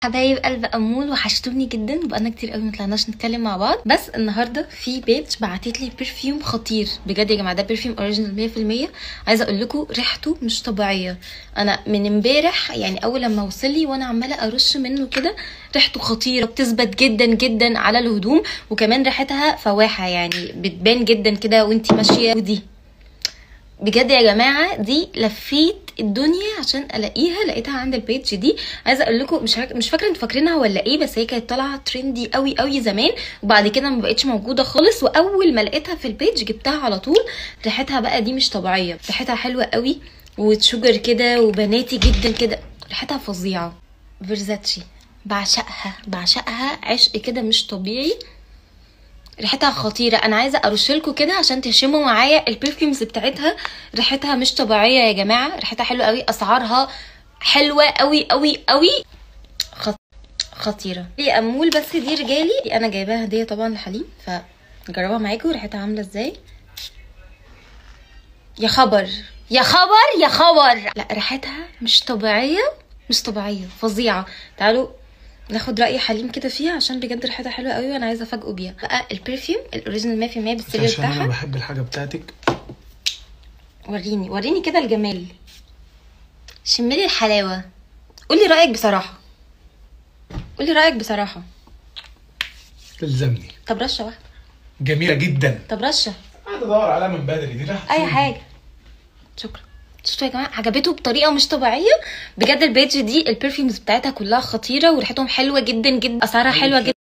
حبايب قلب امول وحشتوني جدا بقالنا كتير قوي ما طلعناش نتكلم مع بعض بس النهارده في بيج بعتت لي برفيوم خطير بجد يا جماعه ده برفيوم اوريجينال 100% عايزه اقول لكم ريحته مش طبيعيه انا من امبارح يعني اول لما وصل لي وانا عماله ارش منه كده ريحته خطيره بتثبت جدا جدا على الهدوم وكمان ريحتها فواحه يعني بتبان جدا كده وانتي ماشيه ودي بجد يا جماعه دي لفيت الدنيا عشان الاقيها لقيتها عند البيج دي عايزه اقول لكم مش فاك... مش فاكره انتوا فاكرينها ولا ايه بس هي كانت طالعه ترندي قوي قوي زمان وبعد كده ما بقتش موجوده خالص واول ما لقيتها في البيج جبتها على طول ريحتها بقى دي مش طبيعيه ريحتها حلوه قوي وشوجر كده وبناتي جدا كده ريحتها فظيعه فيرزاتشي بعشقها بعشقها عشق كده مش طبيعي ريحتها خطيرة أنا عايزة أرش لكم كده عشان تشموا معايا البرفيومز بتاعتها ريحتها مش طبيعية يا جماعة ريحتها حلوة قوي أسعارها حلوة قوي قوي قوي خط... خطيرة دي أمول بس دي رجالي دي أنا جايباها هدية طبعا لحليم فجربها معاكم ريحتها عاملة ازاي يا خبر يا خبر يا خبر لا ريحتها مش طبيعية مش طبيعية فظيعة تعالوا ناخد راي حليم كده فيها عشان بجد ريحتها حلوه قوي وانا عايزه افاجئه بيها بقى البرفيوم الاوريجينال 100% بالسيريو عشان انا بتاعها بحب الحاجه بتاعتك وريني وريني كده الجمال شملي الحلاوه قولي رايك بصراحه قولي رايك بصراحه تلزمني طب رشه واحده جميله جدا طب رشه قاعد ادور عليها من بدري دي راحت اي فين؟ حاجه شكرا شفتوا يا جماعه عجبته بطريقه مش طبيعيه بجد البيج دي البرفيومز بتاعتها كلها خطيره وريحتهم حلوه جدا جدا اسعارها حلوه جدا